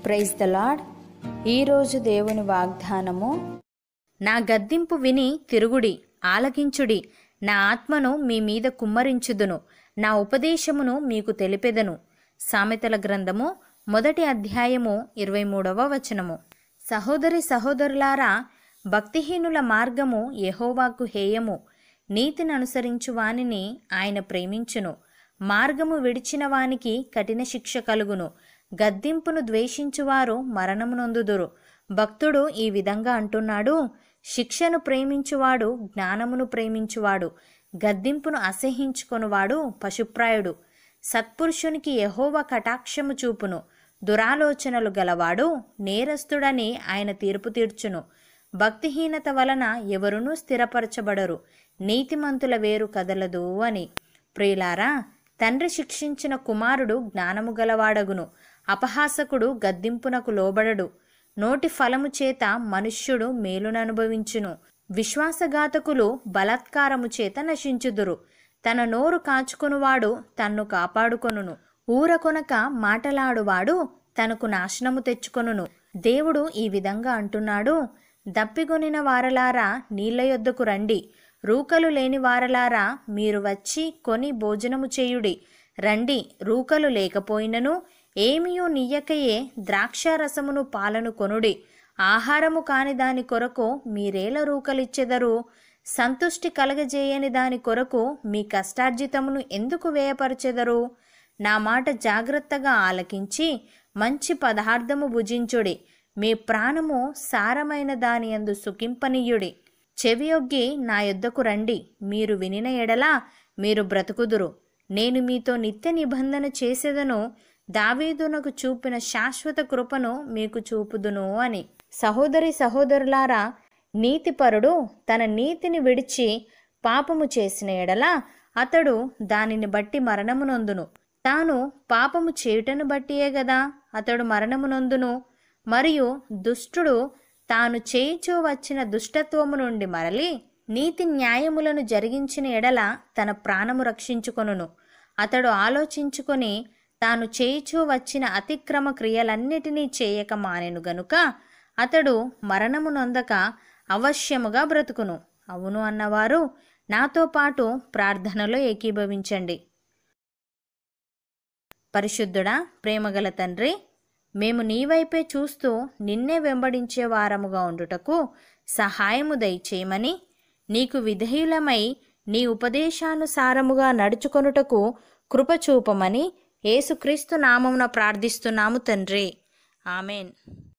praise the lord ఈరోజు దేవుని వాగ్దానము నా గద్దింపు విని తిరుగుడి ఆలకించుడి నా ఆత్మను మీ మీద కుమ్మరించుదును నా ఉపదేశమును మీకు తెలిపెదను సామెతల గ్రంథము మొదటి అధ్యాయము ఇరవై మూడవ వచనము సహోదరి సహోదరులారా భక్తిహీనుల మార్గము యెహోవాకు హేయము నీతిని అనుసరించు వానిని ఆయన ప్రేమించును మార్గము విడిచిన వానికి కఠిన శిక్ష కలుగును గద్దింపును ద్వేషించువారు మరణమునొందుదురు భక్తుడు ఈ విధంగా అంటున్నాడు శిక్షను ప్రేమించువాడు జ్ఞానమును ప్రేమించువాడు గద్దింపును అసహించుకొనువాడు పశుప్రాయుడు సత్పురుషునికి యహోవ కటాక్షము చూపును దురాలోచనలు గలవాడు నేరస్తుడని ఆయన తీర్పు తీర్చును భక్తిహీనత వలన ఎవరునూ స్థిరపరచబడరు నీతిమంతుల వేరు కదలదు అని ప్రియులారా తండ్రి శిక్షించిన కుమారుడు జ్ఞానము గలవాడగును అపహాసకుడు గద్దింపునకు లోబడడు నోటి ఫలము చేత మనుష్యుడు మేలుననుభవించును విశ్వాసఘాతకులు బలాత్కారము చేత నశించుదురు తన నోరు కాచుకొనువాడు తన్ను కాపాడుకొనును ఊరకొనక మాటలాడువాడు తనకు నాశనము తెచ్చుకొనును దేవుడు ఈ విధంగా అంటున్నాడు దప్పిగొనిన వారలారా నీళ్ల యొద్దకు రండి రూకలు లేని వారలారా మీరు వచ్చి కొని భోజనము చేయుడి రండి రూకలు లేకపోయినను ఏమియో నియ్యకయే ద్రాక్షారసమును పాలను కొనుడి ఆహారము కాని దాని కొరకు మీరేల రూకలిచ్చెదరు సంతుష్టి కలగజేయని దాని కొరకు మీ కష్టార్జితమును ఎందుకు వ్యయపరచెదరు నా మాట జాగ్రత్తగా ఆలకించి మంచి పదార్థము భుజించుడి మీ ప్రాణము సారమైన దాని యందు సుఖింపనీయుడి చెవియొగ్గి నా యొద్దకు రండి మీరు వినిన ఎడల మీరు బ్రతుకుదురు నేను మీతో నిత్య నిబంధన చేసేదను దావీదునకు చూపిన శాశ్వత కృపను మీకు చూపుదును అని సహోదరి సహోదరులారా నీతిపరుడు తన నీతిని విడిచి పాపము చేసిన ఎడల అతడు దానిని బట్టి మరణమునొందును తాను పాపము చేయుటను బట్టియే గదా అతడు మరణమునొందును మరియు దుష్టుడు తాను చేయిచూ వచ్చిన దుష్టత్వము నుండి మరలి నీతి న్యాయములను జరిగించిన ఎడల తన ప్రాణము రక్షించుకొనును అతడు ఆలోచించుకొని తాను చేయిచూ వచ్చిన అతిక్రమ క్రియలన్నిటినీ చేయక మానెను గనుక అతడు మరణము నొందక అవశ్యముగా బ్రతుకును అవును అన్నవారు నాతో పాటు ప్రార్థనలో ఏకీభవించండి పరిశుద్ధుడా ప్రేమగల తండ్రి మేము నీ వైపే చూస్తూ నిన్నే వెంబడించే వారముగా ఉండుటకు సహాయము దయచేయమని నీకు విధేయులమై నీ ఉపదేశానుసారముగా నడుచుకొనుటకు కృపచూపమని యేసుక్రీస్తు నామమున ప్రార్థిస్తున్నాము తండ్రి ఆమెన్